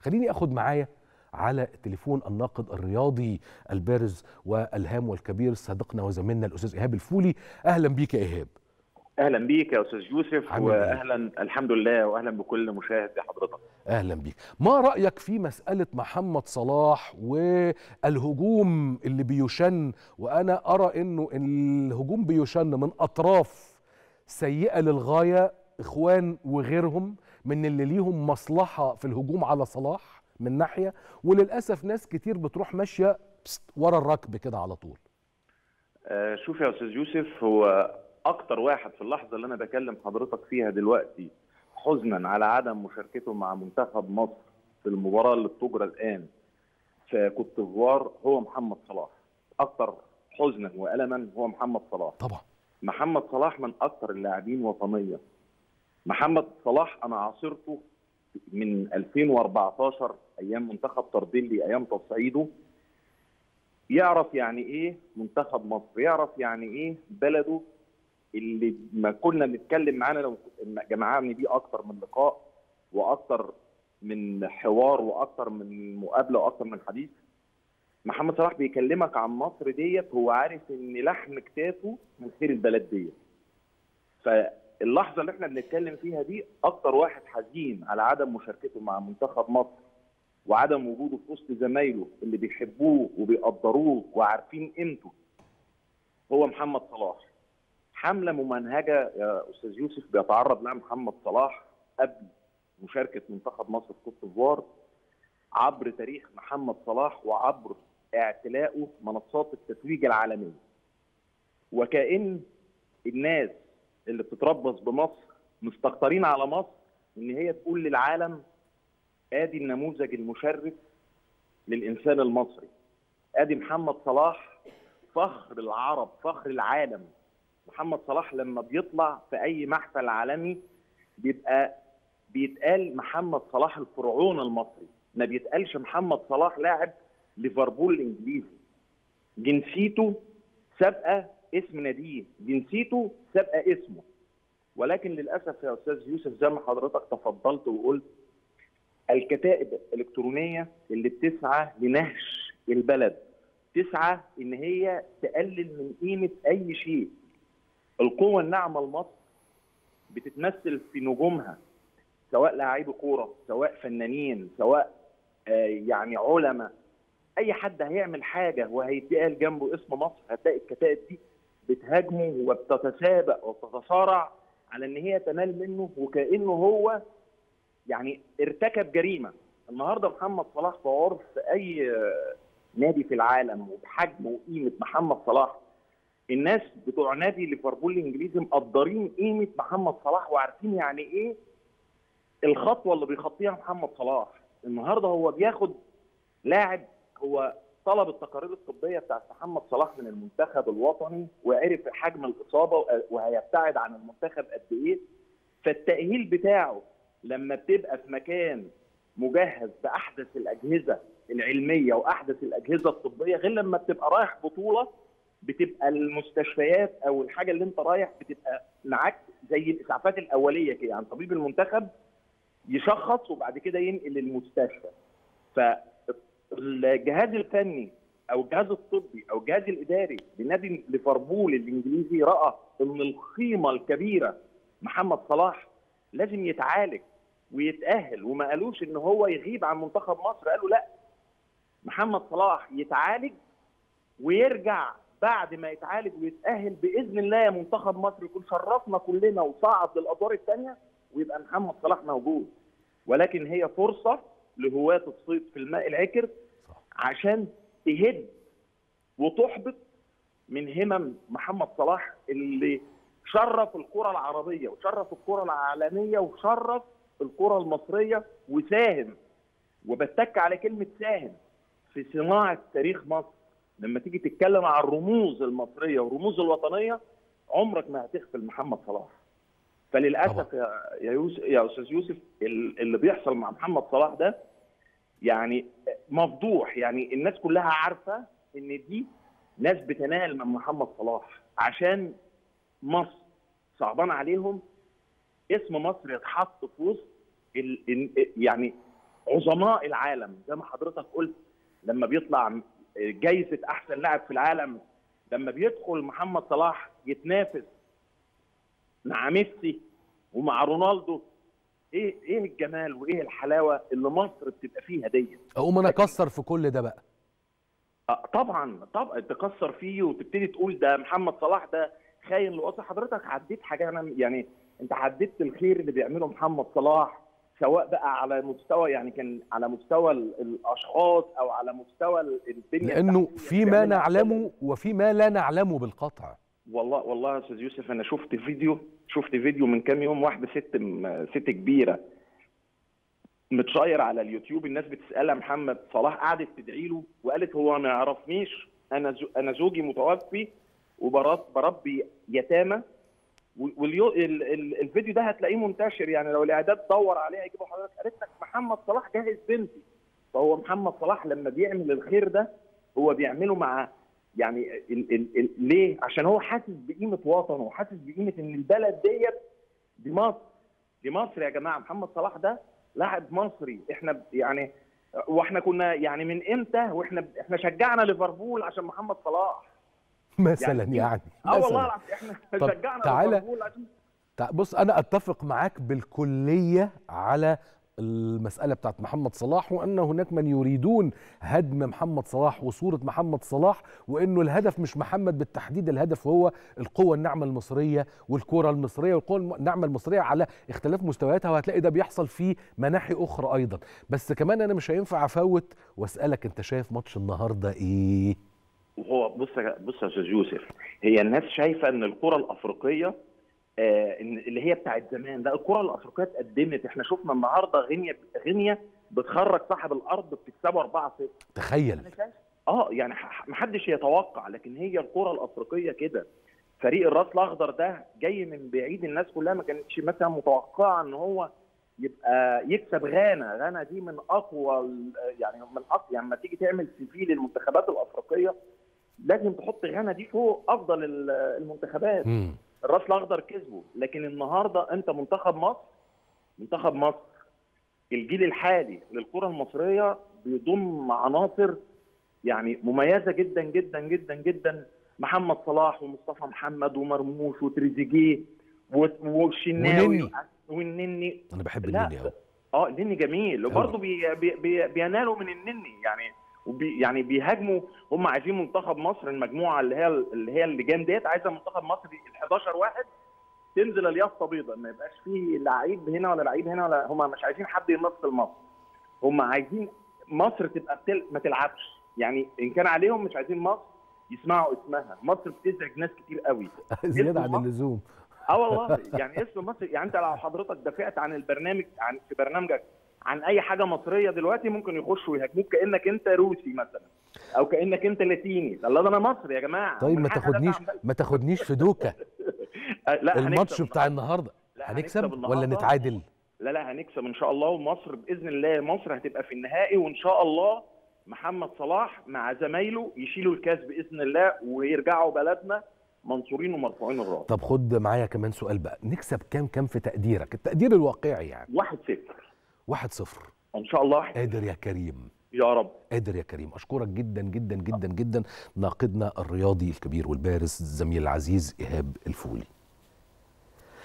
خليني اخد معايا على التليفون الناقد الرياضي البارز والهام والكبير صديقنا وزميلنا الاستاذ ايهاب الفولي اهلا بيك يا ايهاب اهلا بيك يا استاذ يوسف عامل إيه؟ واهلا الحمد لله واهلا بكل مشاهد حضرتك اهلا بيك ما رايك في مساله محمد صلاح والهجوم اللي بيشن وانا ارى انه الهجوم بيشن من اطراف سيئه للغايه اخوان وغيرهم من اللي ليهم مصلحه في الهجوم على صلاح من ناحيه وللاسف ناس كتير بتروح ماشيه بست ورا الركب كده على طول آه شوف يا استاذ يوسف هو اكتر واحد في اللحظه اللي انا بكلم حضرتك فيها دلوقتي حزنا على عدم مشاركته مع منتخب مصر في المباراه اللي بتجرى الان في كوت ديفوار هو محمد صلاح اكتر حزنا والما هو محمد صلاح طبعا محمد صلاح من اكتر اللاعبين وطنيه محمد صلاح انا عاصرته من 2014 ايام منتخب طرديلي ايام تصعيده يعرف يعني ايه منتخب مصر يعرف يعني ايه بلده اللي ما كنا بنتكلم معانا لو جمعاني بيه اكتر من لقاء واكتر من حوار واكتر من مقابله واكتر من حديث محمد صلاح بيكلمك عن مصر ديت هو عارف ان لحم كتافه من خير البلد ديت فاللحظه اللي احنا بنتكلم فيها دي اكتر واحد حزين على عدم مشاركته مع منتخب مصر وعدم وجوده في وسط زمايله اللي بيحبوه وبيقدروه وعارفين قيمته هو محمد صلاح حمله ممنهجه يا استاذ يوسف بيتعرض لها محمد صلاح قبل مشاركه منتخب مصر في كوت ديفوار عبر تاريخ محمد صلاح وعبر اعتلائه منصات التتويج العالميه وكأن الناس اللي بتتربص بمصر مستكترين على مصر ان هي تقول للعالم ادي النموذج المشرف للانسان المصري ادي محمد صلاح فخر العرب فخر العالم محمد صلاح لما بيطلع في اي محفل عالمي بيبقى بيتقال محمد صلاح الفرعون المصري ما بيتقالش محمد صلاح لاعب ليفربول الانجليزي جنسيته سابقه اسم ناديه جنسيته سابقه اسمه ولكن للاسف يا استاذ يوسف زي ما حضرتك تفضلت وقلت الكتائب الالكترونيه اللي بتسعى لنهش البلد تسعى ان هي تقلل من قيمه اي شيء القوه الناعمه لمصر بتتمثل في نجومها سواء لاعبي كوره سواء فنانين سواء آه يعني علماء اي حد هيعمل حاجه وهيتقال جنبه اسم مصر هتلاقي الكتائب دي بتهاجمه وبتتسابق وبتتصارع على ان هي تنال منه وكانه هو يعني ارتكب جريمه النهارده محمد صلاح في عرف اي نادي في العالم وبحجم وقيمه محمد صلاح الناس بتوع نادي ليفربول الانجليزي مقدرين قيمه محمد صلاح وعارفين يعني ايه الخطوه اللي بيخطيها محمد صلاح النهارده هو بياخد لاعب هو طلب التقارير الطبيه بتاعت محمد صلاح من المنتخب الوطني وعرف حجم الاصابه وهيبتعد عن المنتخب قد ايه فالتاهيل بتاعه لما بتبقى في مكان مجهز باحدث الاجهزه العلميه واحدث الاجهزه الطبيه غير لما بتبقى رايح بطوله بتبقى المستشفيات او الحاجه اللي انت رايح بتبقى معاك زي الاسعافات الاوليه كده يعني طبيب المنتخب يشخص وبعد كده ينقل المستشفى فالجهاز الفني او الجهاز الطبي او الجهاز الاداري لنادي ليفربول الانجليزي راى ان القيمه الكبيره محمد صلاح لازم يتعالج ويتاهل وما قالوش ان هو يغيب عن منتخب مصر قالوا لا محمد صلاح يتعالج ويرجع بعد ما يتعالج ويتاهل باذن الله يا منتخب مصر يكون شرفنا كلنا وصعد للادوار الثانيه ويبقى محمد صلاح موجود ولكن هي فرصه لهواة الصيد في الماء العكر عشان تهد وتحبط من همم محمد صلاح اللي شرف الكره العربيه وشرف الكره العالميه وشرف الكره المصريه وساهم وبتك على كلمه ساهم في صناعه تاريخ مصر لما تيجي تتكلم عن الرموز المصريه والرموز الوطنيه عمرك ما هتغفل محمد صلاح فللاسف يا يا يوسف يا استاذ يوسف اللي بيحصل مع محمد صلاح ده يعني مفضوح يعني الناس كلها عارفه ان دي ناس بتنال من محمد صلاح عشان مصر صعبان عليهم اسم مصر يتحط في وسط ال... يعني عظماء العالم زي ما حضرتك قلت لما بيطلع جايزه احسن لاعب في العالم لما بيدخل محمد صلاح يتنافس مع ميسي ومع رونالدو ايه ايه الجمال وايه الحلاوه اللي مصر بتبقى فيها ديت اقوم انا اكسر في كل ده بقى آه، طبعا طبعا تكسر فيه وتبتدي تقول ده محمد صلاح ده خاين لوصل حضرتك عديت حاجه انا يعني انت عديت الخير اللي بيعمله محمد صلاح سواء بقى على مستوى يعني كان على مستوى ال- الاشخاص او على مستوى ال- الدنيا لانه التحتية في اللي ما بيعملها. نعلمه وفي ما لا نعلمه بالقطع والله والله يا استاذ يوسف انا شفت فيديو شفت فيديو من كام يوم واحده ست م- ست كبيره متشاير على اليوتيوب الناس بتسالها محمد صلاح قعدت تدعي له وقالت هو ما يعرفنيش انا زو انا زوجي متوفي وبرب بربي يتامى واليو ال ال الفيديو ده هتلاقيه منتشر يعني لو الاعداد دور عليه هيجيبوا حضرتك قالت لك محمد صلاح جاهز بنتي فهو محمد صلاح لما بيعمل الخير ده هو بيعمله مع يعني ال ال ال ليه؟ عشان هو حاسس بقيمه وطنه وحاسس بقيمه ان البلد ديت دي مصر دي مصر يا جماعه محمد صلاح ده لاعب مصري احنا ب- يعني واحنا كنا يعني من امتى واحنا احنا شجعنا ليفربول عشان محمد صلاح مثلا يعني- يعني, اه والله مثلا العظيم احنا طب شجعنا تعالى- ليفربول عشان تع- بص انا اتفق معاك بالكليه على المسألة بتاعت محمد صلاح وأن هناك من يريدون هدم محمد صلاح وصورة محمد صلاح وأنه الهدف مش محمد بالتحديد الهدف هو القوة الناعمة المصرية والكرة المصرية والقوة الم- الناعمة المصرية على اختلاف مستوياتها وهتلاقي ده بيحصل في مناحي أخرى أيضا بس كمان أنا مش هينفع أفوت وأسألك أنت شايف ماتش النهاردة إيه؟ وهو بص يا- بص يا استاذ يوسف هي الناس شايفه ان الكره الافريقيه آه إن اللي هي بتاعت زمان لا الكره الافريقيه اتقدمت احنا شفنا النهارده غينيا غينيا بتخرج صاحب الارض بتكسبه 4-0 تخيل انا شايف اه يعني ح- محدش يتوقع لكن هي الكره الافريقيه كده فريق الراس الاخضر ده جاي من بعيد الناس كلها ما كانتش مثلا متوقعه ان هو يبقى يكسب غانا غانا دي من اقوى ال- يعني من اقوى يعني لما تيجي تعمل سي في للمنتخبات الافريقيه لازم تحط غانا دي فوق افضل ال- المنتخبات مم. الراس الاخضر كسبوا لكن النهارده انت منتخب مصر منتخب مصر الجيل الحالي للكره المصريه بيضم عناصر يعني مميزه جدا جدا جدا جدا محمد صلاح ومصطفى محمد ومرموش وتريزيجيه و- والشناوي ونني. والنني أنا بحب لا. النني أهو اه النني جميل وبرضه بي بي بي بينالوا من النني يعني وبي يعني بيهاجموا هم عايزين منتخب مصر المجموعه اللي هي اللي هي اللجان ديت عايزه منتخب مصر ال 11 واحد تنزل اليافطه بيضاء ما يبقاش فيه لعيب هنا ولا لعيب هنا ولا هم مش عايزين حد يمثل مصر هم عايزين مصر تبقى بتل... ما تلعبش يعني ان كان عليهم مش عايزين مصر يسمعوا اسمها مصر بتزعج ناس كتير قوي زيادة عن مصر. اللزوم اه والله يعني اسم مصر يعني انت لو حضرتك دافعت عن البرنامج عن في برنامجك عن اي حاجه مصريه دلوقتي ممكن يخشوا يهاجموك كانك انت روسي مثلا او كانك انت لاتيني الله ده انا مصري يا جماعه طيب ما ومن حقي تاخدنيش أدافع عن ما تاخدنيش في دوكة بلدي. لا الماتش هنكسب بتاع النهاردة. النهارده لا، هنكسب هنكسب ولا النهاردة. نتعادل لا لا هنكسب ان شاء الله ومصر باذن الله مصر هتبقى في النهائي وان شاء الله محمد صلاح مع زمايله يشيلوا الكاس باذن الله ويرجعوا بلدنا منصورين ومرفوعين الراس طب خد معايا كمان سؤال بقى نكسب كام كام في تقديرك التقدير الواقعي يعني 1-0 واحد صفر ان شاء الله واحد قادر يا كريم يا رب قادر يا كريم اشكرك جدا جدا جدا جدا ناقدنا الرياضي الكبير والبارز الزميل العزيز ايهاب الفولي